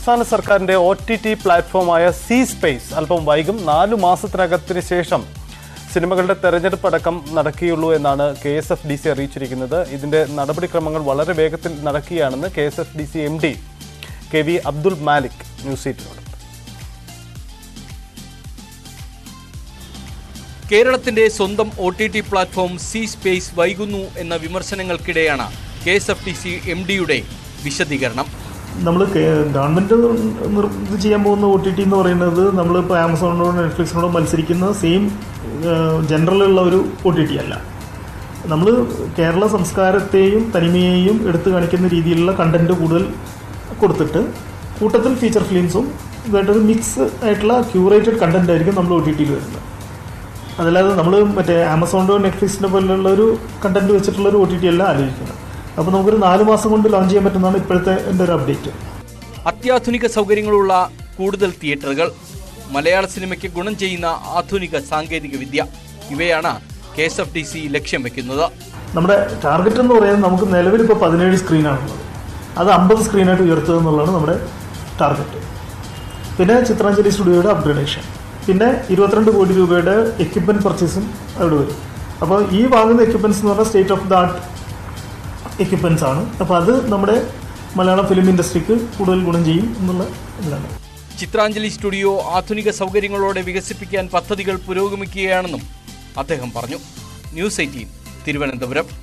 സംസ്ഥാന സർക്കാരിന്റെ O T T പ്ലാറ്റ്ഫോമായ സി സ്പേസ് അല്പം വൈകും നാലു മാസത്തിനകത്തിന് ശേഷം സിനിമകളുടെ തെരഞ്ഞെടുപ്പ് അടക്കം നടക്കുകയുള്ളൂ എന്നാണ് K S F D C അറിയിച്ചിരിക്കുന്നത് ഇതിന്റെ നടപടിക്രമങ്ങൾ വളരെ വേഗത്തിൽ നടക്കുകയാണെന്ന് K S F D C M D K V Abdul Malik news എയ്റ്റിനോട് കേരളത്തിന്റെ സ്വന്തം O T T platform C space വൈകുന്നു എന്ന വിമർശനങ്ങൾക്കിടെയാണ് K S F T C M ഡിയുടെ വിശദീകരണം നമ്മൾ ഗവൺമെൻറ് ഇത് ചെയ്യാൻ പോകുന്ന ഒ ടി ടി എന്ന് പറയുന്നത് നമ്മളിപ്പോൾ ആമസോണിനോടോ നെറ്റ്ഫ്ലിക്സിനോടോ മത്സരിക്കുന്ന സെയിം ജനറലുള്ള ഒരു ഒ ടി ടി അല്ല നമ്മൾ കേരള സംസ്കാരത്തെയും തനിമയെയും എടുത്തു കാണിക്കുന്ന രീതിയിലുള്ള കണ്ടന്റ് കൂടുതൽ കൊടുത്തിട്ട് കൂട്ടത്തിൽ ഫീച്ചർ ഫിലിംസും ഇതായിട്ടൊരു മിക്സ് ആയിട്ടുള്ള ക്യൂറേറ്റഡ് കണ്ടന്റ് ആയിരിക്കും നമ്മൾ ഒ ടി ടിയിൽ വരുന്നത് അതല്ലാതെ നമ്മൾ മറ്റേ ആമസോണിൻ്റെയോ നെറ്റ്ഫ്ലിക്സിൻ്റെ പോലുള്ള ഒരു കണ്ടന്റ് വെച്ചിട്ടുള്ള ഒരു ഒ ടി ടി അല്ല ആലോചിക്കുന്നത് അപ്പോൾ നമുക്കൊരു നാല് മാസം കൊണ്ട് ലോഞ്ച് ചെയ്യാൻ പറ്റുന്നതാണ് ഇപ്പോഴത്തെ എൻ്റെ ഒരു അപ്ഡേറ്റ് അത്യാധുനിക സൗകര്യങ്ങളുള്ള കൂടുതൽ തിയേറ്ററുകൾ മലയാള സിനിമയ്ക്ക് ഗുണം ചെയ്യുന്ന ആധുനിക സാങ്കേതിക വിദ്യ ഇവയാണ് K S F D C ലക്ഷ്യം വെക്കുന്നത് നമ്മുടെ ടാർഗറ്റ് എന്ന് പറയുന്നത് നമുക്ക് നിലവിൽ ഇപ്പോൾ പതിനേഴ് സ്ക്രീനാണുള്ളത് അത് അമ്പത് സ്ക്രീനായിട്ട് ഉയർത്തുക എന്നുള്ളതാണ് നമ്മുടെ ടാർഗറ്റ് പിന്നെ ചിത്രാഞ്ജലി സ്റ്റുഡിയോയുടെ അപ്ഗ്രഡേഷൻ പിന്നെ ഇരുപത്തിരണ്ട് കോടി രൂപയുടെ എക്യുപ്മെൻറ്റ് പർച്ചേസും അവിടെ വരും അപ്പോൾ ഈ വാങ്ങുന്ന എക്യുപ്മെൻറ്റ്സ് എന്ന് പറഞ്ഞാൽ state of the art equipments ആണ് അപ്പോൾ അത് നമ്മുടെ മലയാളം ഫിലിം ഇൻഡസ്ട്രിക്ക് കൂടുതൽ ഗുണം ചെയ്യും എന്നുള്ള ഇതിലാണ് ചിത്രാഞ്ജലി സ്റ്റുഡിയോ ആധുനിക സൗകര്യങ്ങളോടെ വികസിപ്പിക്കാൻ പദ്ധതികൾ പുരോഗമിക്കുകയാണെന്നും അദ്ദേഹം പറഞ്ഞു ന്യൂസ് എയ്റ്റീൻ തിരുവനന്തപുരം